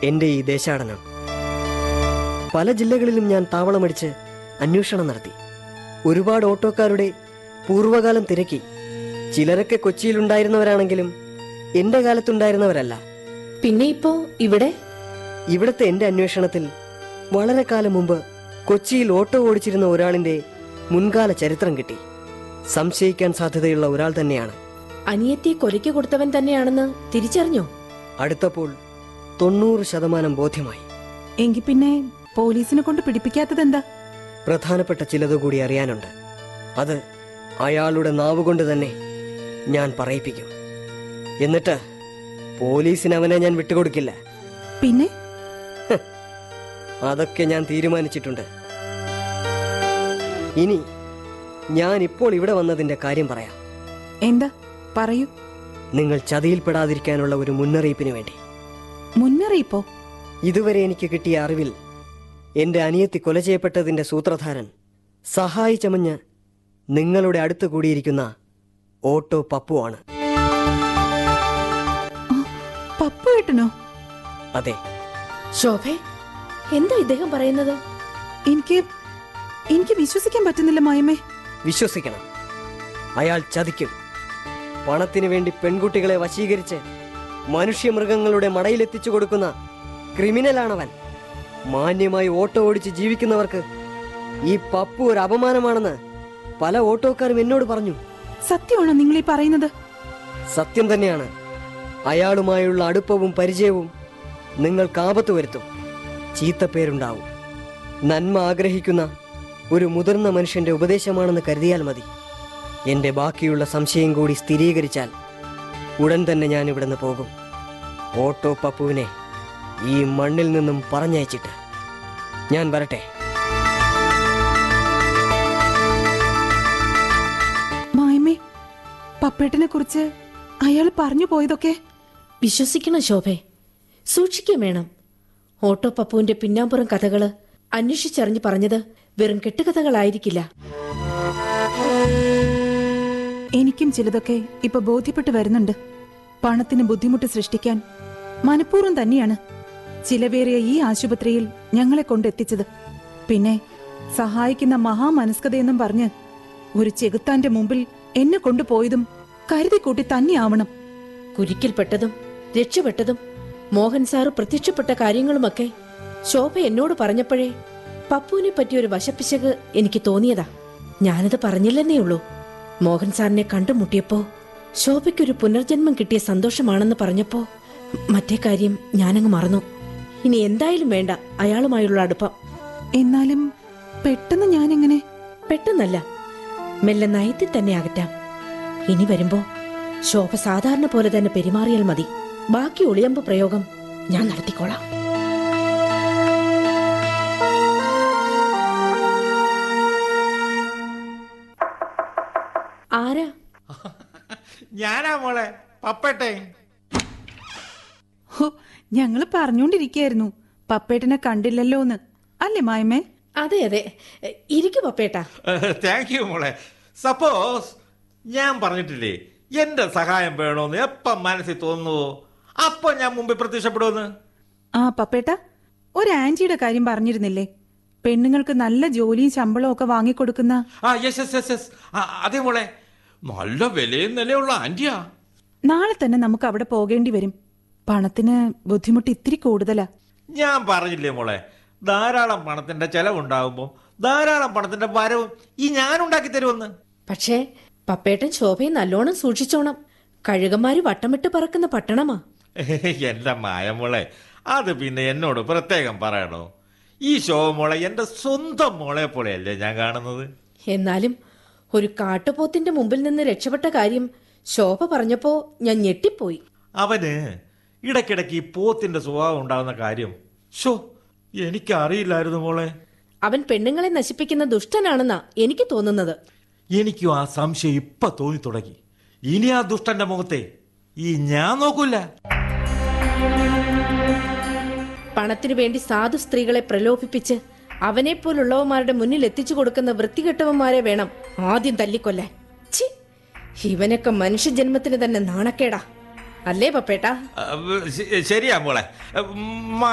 എൻ്റെ ഈ ദേശാടനം പല ജില്ലകളിലും ഞാൻ താവളമടിച്ച് അന്വേഷണം നടത്തി ഒരുപാട് ഓട്ടോക്കാരുടെ പൂർവ്വകാലം തിരക്കി ചിലരൊക്കെ കൊച്ചിയിലുണ്ടായിരുന്നവരാണെങ്കിലും എൻ്റെ കാലത്തുണ്ടായിരുന്നവരല്ല പിന്നെ ഇപ്പോ ഇവിടെ ഇവിടുത്തെ എൻ്റെ അന്വേഷണത്തിൽ വളരെ കാലം മുമ്പ് കൊച്ചിയിൽ ഓട്ടോ ഓടിച്ചിരുന്ന ഒരാളിൻ്റെ മുൻകാല ചരിത്രം കിട്ടി സംശയിക്കാൻ സാധ്യതയുള്ള ഒരാൾ തന്നെയാണ് അനിയത്തിയെ കൊലയ്ക്ക് കൊടുത്തവൻ തന്നെയാണെന്ന് തിരിച്ചറിഞ്ഞോ അടുത്തപ്പോൾ തൊണ്ണൂറ് ശതമാനം ബോധ്യമായി എങ്കി പിന്നെ പോലീസിനെ കൊണ്ട് പിടിപ്പിക്കാത്തതെന്താ പ്രധാനപ്പെട്ട ചിലത് കൂടി അറിയാനുണ്ട് അത് അയാളുടെ നാവുകൊണ്ട് തന്നെ ഞാൻ പറയിപ്പിക്കും എന്നിട്ട് പോലീസിന് അവനെ ഞാൻ വിട്ടുകൊടുക്കില്ല പിന്നെ അതൊക്കെ ഞാൻ തീരുമാനിച്ചിട്ടുണ്ട് ഇനി ഞാൻ ഇപ്പോൾ ഇവിടെ വന്നതിന്റെ കാര്യം പറയാം എന്താ പറയൂ നിങ്ങൾ ചതിയിൽപ്പെടാതിരിക്കാനുള്ള ഒരു മുന്നറിയിപ്പിന് വേണ്ടി മുന്നറിയിപ്പോ ഇതുവരെ എനിക്ക് കിട്ടിയ അറിവിൽ എന്റെ അനിയത്തി കൊല ചെയ്യപ്പെട്ടതിന്റെ സൂത്രധാരൻ സഹായി ചമഞ്ഞ് നിങ്ങളുടെ അടുത്ത് കൂടിയിരിക്കുന്ന ഓട്ടോ പപ്പുവാണ് പപ്പു ഏട്ടനോ അതെ ശോഭേ എന്താ ഇദ്ദേഹം പറയുന്നത് എനിക്ക് എനിക്ക് വിശ്വസിക്കാൻ പറ്റുന്നില്ല മായമ്മേ വിശ്വസിക്കണം അയാൾ ചതിക്കും പണത്തിനു വേണ്ടി പെൺകുട്ടികളെ വശീകരിച്ച് മനുഷ്യമൃഗങ്ങളുടെ മടയിലെത്തിച്ചു കൊടുക്കുന്ന ക്രിമിനലാണവൻ മാന്യമായി ഓട്ടോ ഓടിച്ച് ജീവിക്കുന്നവർക്ക് ഈ പപ്പു ഒരു അപമാനമാണെന്ന് പല ഓട്ടോക്കാരും എന്നോട് പറഞ്ഞു സത്യമാണോ നിങ്ങൾ ഈ പറയുന്നത് സത്യം തന്നെയാണ് അയാളുമായുള്ള അടുപ്പവും പരിചയവും നിങ്ങൾക്ക് ആപത്ത് വരുത്തും ചീത്തപ്പേരുണ്ടാവും നന്മ ആഗ്രഹിക്കുന്ന ഒരു മുതിർന്ന മനുഷ്യന്റെ ഉപദേശമാണെന്ന് കരുതിയാൽ മതി എന്റെ ബാക്കിയുള്ള സംശയം കൂടി സ്ഥിരീകരിച്ചാൽ ഉടൻ തന്നെ ഞാൻ ഇവിടുന്ന് പോകും ഓട്ടോ പപ്പുവിനെ ഈ മണ്ണിൽ നിന്നും പറഞ്ഞയച്ചിട്ട് ഞാൻ വരട്ടെ മായമ്മേ പപ്പേട്ടനെ കുറിച്ച് അയാൾ പറഞ്ഞു പോയതൊക്കെ വിശ്വസിക്കണം ശോഭേ സൂക്ഷിക്കുകയും വേണം ഓട്ടോ പപ്പുവിന്റെ പിന്നാമ്പുറം കഥകള് അന്വേഷിച്ചറിഞ്ഞ് പറഞ്ഞത് വെറും കെട്ടുകഥകളായിരിക്കില്ല എനിക്കും ചിലതൊക്കെ ഇപ്പൊ ബോധ്യപ്പെട്ടു വരുന്നുണ്ട് പണത്തിന് ബുദ്ധിമുട്ട് സൃഷ്ടിക്കാൻ മനഃപൂർവ്വം തന്നെയാണ് ചിലവേറിയ ഈ ആശുപത്രിയിൽ ഞങ്ങളെ കൊണ്ടെത്തിച്ചത് പിന്നെ സഹായിക്കുന്ന മഹാമനസ്കതയെന്നും പറഞ്ഞ് ഒരു ചെകുത്താന്റെ മുമ്പിൽ എന്നെ കൊണ്ടുപോയതും കരുതിക്കൂട്ടി തന്നെയാവണം കുരിക്കിൽപ്പെട്ടതും രക്ഷപ്പെട്ടതും മോഹൻ സാറ് പ്രത്യക്ഷപ്പെട്ട കാര്യങ്ങളുമൊക്കെ ശോഭ എന്നോട് പറഞ്ഞപ്പോഴേ പപ്പുവിനെ പറ്റിയ ഒരു വശപ്പിശക് എനിക്ക് തോന്നിയതാ ഞാനത് പറഞ്ഞില്ലെന്നേ ഉള്ളൂ മോഹൻ സാറിനെ കണ്ടുമുട്ടിയപ്പോ ശോഭയ്ക്കൊരു പുനർജന്മം കിട്ടിയ സന്തോഷമാണെന്ന് പറഞ്ഞപ്പോ മറ്റേ കാര്യം ഞാനങ്ങ് മറന്നു ഇനി എന്തായാലും വേണ്ട അയാളുമായുള്ള അടുപ്പം എന്നാലും പെട്ടെന്ന് ഞാനെങ്ങനെ പെട്ടെന്നല്ല മെല്ലെ നയത്തിൽ തന്നെ അകറ്റാം ഇനി വരുമ്പോ ശോഭ സാധാരണ പോലെ തന്നെ പെരുമാറിയാൽ മതി ബാക്കി ഒളിയമ്പ് പ്രയോഗം ഞാൻ നടത്തിക്കോളാം ആരാ ഞാനാ മോളെ പപ്പട്ടെ ഹോ ഞങ്ങള് പറഞ്ഞോണ്ടിരിക്കായിരുന്നു പപ്പേട്ടനെ കണ്ടില്ലല്ലോന്ന് അല്ലേ മായമ്മേ അതെ അതെ ഇരിക്കു പപ്പേട്ടാ താങ്ക് യു മോളെ സപ്പോസ് ഞാൻ പറഞ്ഞിട്ടില്ലേ എന്റെ സഹായം വേണോന്ന് എപ്പം മനസ്സിൽ തോന്നുന്നുവോ അപ്പൊ ഞാൻ മുമ്പിൽ പ്രത്യക്ഷപ്പെടുമെന്ന് ആ പപ്പേട്ട ഒരു ആന്റിയുടെ കാര്യം പറഞ്ഞിരുന്നില്ലേ പെണ്ണുങ്ങൾക്ക് നല്ല ജോലിയും ശമ്പളവും ഒക്കെ വാങ്ങിക്കൊടുക്കുന്ന ആ യെസ് യെസ് യെസ് യെസ് അതെ മോളെ നല്ല വിലയും നിലയുള്ള ആന്റിയാ നാളെ തന്നെ നമുക്ക് അവിടെ പോകേണ്ടി വരും പണത്തിന് ബുദ്ധിമുട്ട് ഇത്തിരി കൂടുതലാ ഞാൻ പറഞ്ഞില്ലേ മോളെ ധാരാളം പണത്തിന്റെ ചെലവുണ്ടാകുമ്പോൾ ധാരാളം പണത്തിന്റെ വരവും ഈ ഞാൻ ഉണ്ടാക്കി തരുമെന്ന് പക്ഷേ പപ്പേട്ടൻ ശോഭയെ നല്ലോണം സൂക്ഷിച്ചോണം കഴുകന്മാര് വട്ടമിട്ട് പറക്കുന്ന പട്ടണമാ എന്റെ മായ മോളെ അത് പിന്നെ എന്നോട് പ്രത്യേകം പറയണോ ഈ ഷോ മോളെ എന്റെ സ്വന്തം മോളെ പോലെയല്ലേ ഞാൻ കാണുന്നത് എന്നാലും ഒരു കാട്ടുപോത്തിന്റെ മുമ്പിൽ നിന്ന് രക്ഷപ്പെട്ട കാര്യം ശോഭ പറഞ്ഞപ്പോ ഞാൻ ഞെട്ടിപ്പോയി അവന് ഇടയ്ക്കിടയ്ക്ക് ഈ പോത്തിന്റെ സ്വഭാവം ഉണ്ടാകുന്ന കാര്യം ഷോ എനിക്കറിയില്ലായിരുന്നു മോളെ അവൻ പെണ്ണുങ്ങളെ നശിപ്പിക്കുന്ന ദുഷ്ടനാണെന്നാ എനിക്ക് തോന്നുന്നത് എനിക്കും ആ സംശയം ഇപ്പൊ തോന്നി തുടങ്ങി ഇനി ആ ദുഷ്ടന്റെ മുഖത്തെ ഈ ഞാൻ നോക്കൂല പണത്തിനു വേണ്ടി സാധു സ്ത്രീകളെ പ്രലോഭിപ്പിച്ച് അവനെപ്പോലുള്ളവന്മാരുടെ മുന്നിൽ എത്തിച്ചു കൊടുക്കുന്ന വൃത്തികെട്ടവന്മാരെ വേണം ആദ്യം തല്ലിക്കൊല്ലാൻ ഛി, ഇവനൊക്കെ മനുഷ്യജന്മത്തിന് തന്നെ നാണക്കേടാ അല്ലേ പപ്പേട്ടാ ശരിയാ മോളെ